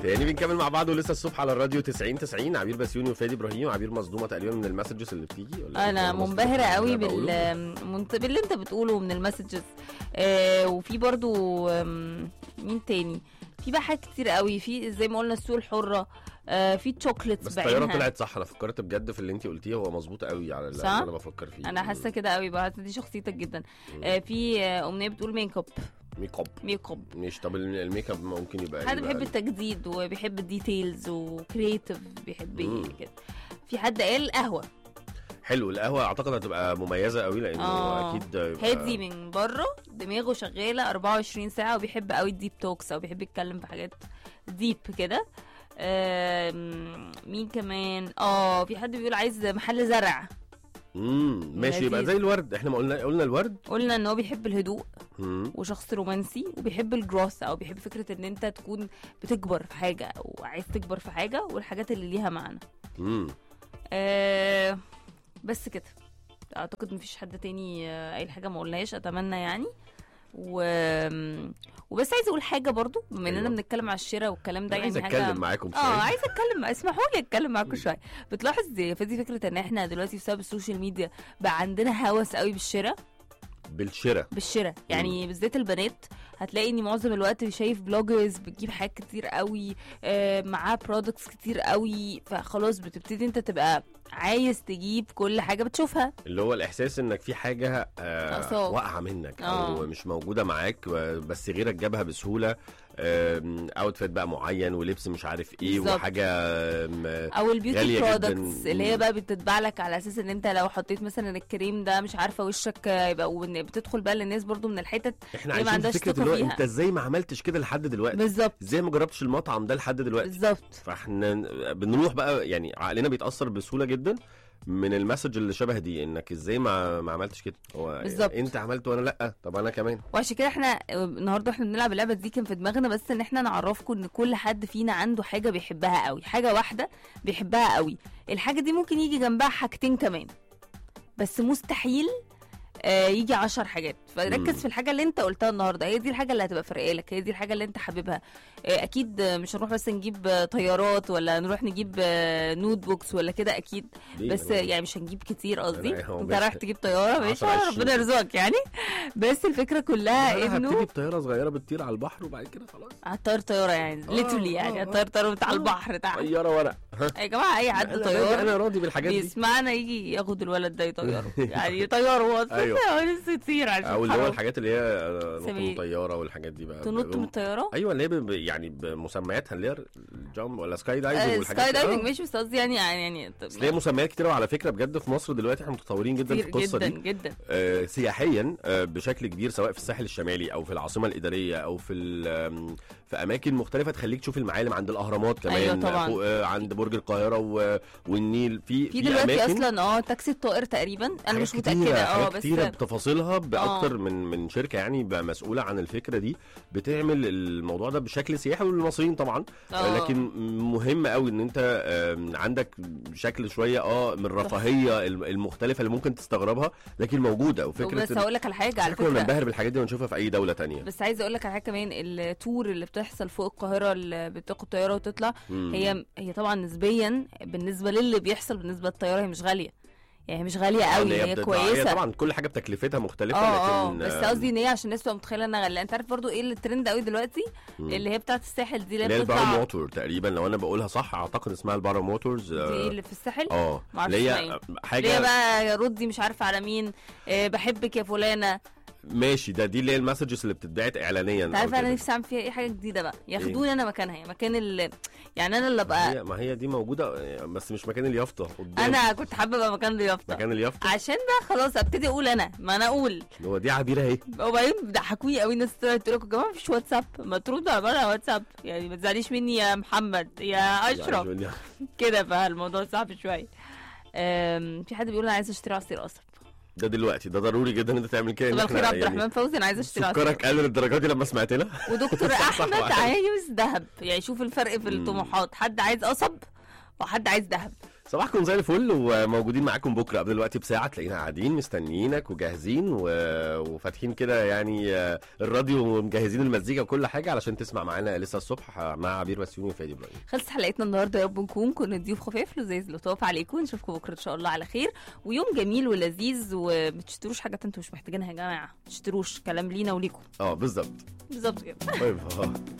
تاني بنكمل مع بعض ولسه الصبح على الراديو 90 90 عبير بسيوني وفادي ابراهيم عبير مصدومه تقريبا من المسجز اللي بتيجي ولا انا إيه؟ مصدومة منبهره من قوي اللي أنا بال بقوله؟ منت- باللي انت بتقوله من المسجز آه وفي برضو آم، مين تاني في بقى حاجات كتير قوي في زي ما قلنا السوق الحره آه في الشوكليتس بس الطياره بعينها طلعت صح انا فكرت بجد في اللي انت قلتيه هو مظبوط قوي على اللي صح؟ انا بفكر فيه انا حاسه كده قوي بقى دي شخصيتك جدا آه في آه، امنيه بتقول ميك اب ميك اب ميك اب مش طب الميك اب ممكن يبقى حد إيه بيحب بقى؟ التجديد وبيحب الديتيلز وكرييتيف بيحب مم. كده في حد قال قهوه حلو القهوه اعتقد هتبقى مميزه قوي لانه آه. اكيد يبقى- هادي من بره دماغه شغاله 24 ساعه وبيحب قوي الديب توكس او بيحب يتكلم في حاجات ديب كده آم، مين كمان اه في حد بيقول عايز محل زرع امم ماشي يبقى لذيذ. زي الورد احنا ما قلنا قلنا الورد قلنا ان هو بيحب الهدوء مم. وشخص رومانسي وبيحب الجروث او بيحب فكره ان انت تكون بتكبر في حاجه او عايز تكبر في حاجه والحاجات اللي ليها معنى مم. آه بس كده اعتقد مفيش حد تاني آه، قايل حاجه ما قلناهاش اتمنى يعني و... وبس عايزه اقول حاجه برضو بما اننا أيوة. بنتكلم على الشراء والكلام ده أنا عايز يعني حاجه اتكلم معاكم اه شويه عايزه اتكلم اسمحوا لي اتكلم معاكم شويه بتلاحظ يا فادي فكره ان احنا دلوقتي بسبب السوشيال ميديا بقى عندنا هوس قوي بالشراء بالشراء بالشراء يعني بالذات البنات هتلاقي ان معظم الوقت شايف بلوجرز بتجيب حاجات كتير قوي آه، معاه برودكتس كتير قوي فخلاص بتبتدي انت تبقى عايز تجيب كل حاجه بتشوفها اللي هو الاحساس انك في حاجه آه ناقصاك. واقعه منك او آه. مش موجوده معاك و- بس غيرك جابها بسهوله اوتفيت بقى معين ولبس مش عارف ايه بالظبط. وحاجه آم، او البيوتي غالية جداً. برودكتس اللي هي بقى بتتباع لك على اساس ان انت لو حطيت مثلا الكريم ده مش عارفه وشك يبقى وإن بتدخل بقى للناس برضو من الحتت احنا هي ما عايشين في عندهاش فكره ثقة اللي هو فيها. انت ازاي ما عملتش كده لحد دلوقتي بالظبط ازاي ما جربتش المطعم ده لحد دلوقتي بالظبط فاحنا بنروح بقى يعني عقلنا بيتاثر بسهوله جدا من المسج اللي شبه دي انك ازاي ما ما عملتش كده هو بالظبط. انت عملت وانا لا طب انا كمان وعشان كده احنا النهارده احنا بنلعب اللعبه دي كان في دماغنا بس ان احنا نعرفكم ان كل حد فينا عنده حاجه بيحبها قوي حاجه واحده بيحبها قوي الحاجه دي ممكن يجي جنبها حاجتين كمان بس مستحيل آه يجي عشر حاجات مم. فركز في الحاجه اللي انت قلتها النهارده هي دي الحاجه اللي هتبقى فارقه لك هي دي الحاجه اللي انت حاببها آه اكيد آه، مش هنروح بس نجيب آه، طيارات ولا نروح نجيب آه، نوت بوكس ولا كده اكيد دي بس أنا- يعني مش هنجيب كتير قصدي أنا- هو انت بس رايح تجيب طياره ماشي 10 20. ربنا يرزقك يعني بس الفكره كلها انا انه هبتدي بطياره صغيره بتطير على البحر وبعد كده خلاص هتطير طياره يعني آه، ليتولي يعني آه، هتطير طياره بتاع آه. البحر تحت طياره ورق ها يا جماعه اي حد انا طيار انا راضي بالحاجات دي بيسمعنا يجي ياخد الولد ده يطيره يعني يطيره هو اصلا أيوة. هو لسه يطير عشان او اللي هو حرام. الحاجات اللي هي نط من سمي- طياره والحاجات دي بقى تنط من الطياره ايوه اللي هي ب- يعني بمسمياتها اللي هي الجامب ولا سكاي دايفنج آه، والحاجات سكاي دي. آه. دايفنج ماشي بس قصدي يعني يعني طب- بس ليها مسميات كتير وعلى فكره بجد في مصر دلوقتي احنا متطورين جدا في كتير القصه جدا دي جدا آه، سياحيا آه، بشكل كبير سواء في الساحل الشمالي او في العاصمه الاداريه او في ال- آم، في اماكن مختلفه تخليك تشوف المعالم عند الاهرامات كمان أيوة طبعاً. فوق آه، عند برج القاهره و- والنيل في في دلوقتي أماكن اصلا اه تاكسي الطائر تقريبا انا حاجات مش كتيرة متاكده اه حاجات بس كتيرة بتفاصيلها باكتر آه. من من شركه يعني بقى مسؤوله عن الفكره دي بتعمل الموضوع ده بشكل سياحي وللمصريين طبعا آه. لكن مهم قوي ان انت آم، عندك شكل شويه اه من الرفاهيه الم- المختلفه اللي ممكن تستغربها لكن موجوده وفكره بس هقول لك على حاجه على كنا فكره بننبهر بالحاجات دي ونشوفها في اي دوله تانية بس عايزه اقول لك على حاجه كمان التور اللي بتحصل فوق القاهره اللي بتاخد طياره وتطلع مم. هي هي طبعا نسبيا بالنسبه للي بيحصل بالنسبه للطياره هي مش غاليه يعني هي مش غاليه آه، قوي اللي هي بتدفع- كويسه طبعا كل حاجه بتكلفتها مختلفه اه اه لكن بس آه، قصدي ان هي عشان الناس تبقى متخيله انها غاليه انت عارف برضو ايه اللي ترند قوي دلوقتي مم. اللي هي بتاعه الساحل دي اللي اللي هي هي البارا بتطلع موتور تقريبا لو انا بقولها صح اعتقد اسمها البارا موتورز دي اه اللي في الساحل آه، معرفش اللي اسمها هي ايه. حاجه اللي هي بقى يا ردي مش عارفه على مين آه بحبك يا فلانه ماشي ده دي اللي هي المسجز اللي بتتبعت اعلانيا انت أو عارف انا كده. نفسي اعمل فيها ايه حاجه جديده بقى ياخدوني انا مكانها يعني مكان ال يعني انا اللي ابقى هي ما هي دي موجوده بس مش مكان اليافطه قدام انا كنت حابه ابقى مكان اليافطه مكان اليافطه عشان بقى خلاص ابتدي اقول انا ما انا اقول هو دي عبيره اهي وبعدين ضحكوني قوي الناس طلعت تقول لكم يا جماعه مفيش واتساب ما تردوا على بره واتساب يعني ما تزعليش مني يا محمد يا اشرف يعني كده فالموضوع صعب شويه أم، في حد بيقول انا عايزه اشتري عصير قصب ده دلوقتي ده ضروري جدا ان انت تعمل كده إن طب إحنا الخير عبد يعني الرحمن فوزي انا عايزه اشتري عصير سكرك قل للدرجه دي لما سمعت لها ودكتور صح، صح، احمد وعارف. عايز ذهب يعني شوف الفرق في مم. الطموحات حد عايز قصب وحد عايز ذهب صباحكم زي الفل وموجودين معاكم بكره قبل الوقت بساعه تلاقينا قاعدين مستنيينك وجاهزين و... وفاتحين كده يعني آه، الراديو ومجهزين المزيكا وكل حاجه علشان تسمع معانا لسه الصبح مع عبير بسيوني وفادي ابراهيم خلصت حلقتنا النهارده يا رب نكون كنا ضيوف خفاف لذيذ لطاف عليكم نشوفكم بكره ان شاء الله على خير ويوم جميل ولذيذ وما تشتروش حاجات انتوا مش محتاجينها يا جماعه ما تشتروش كلام لينا وليكم اه بالظبط بالظبط كده طيب آه.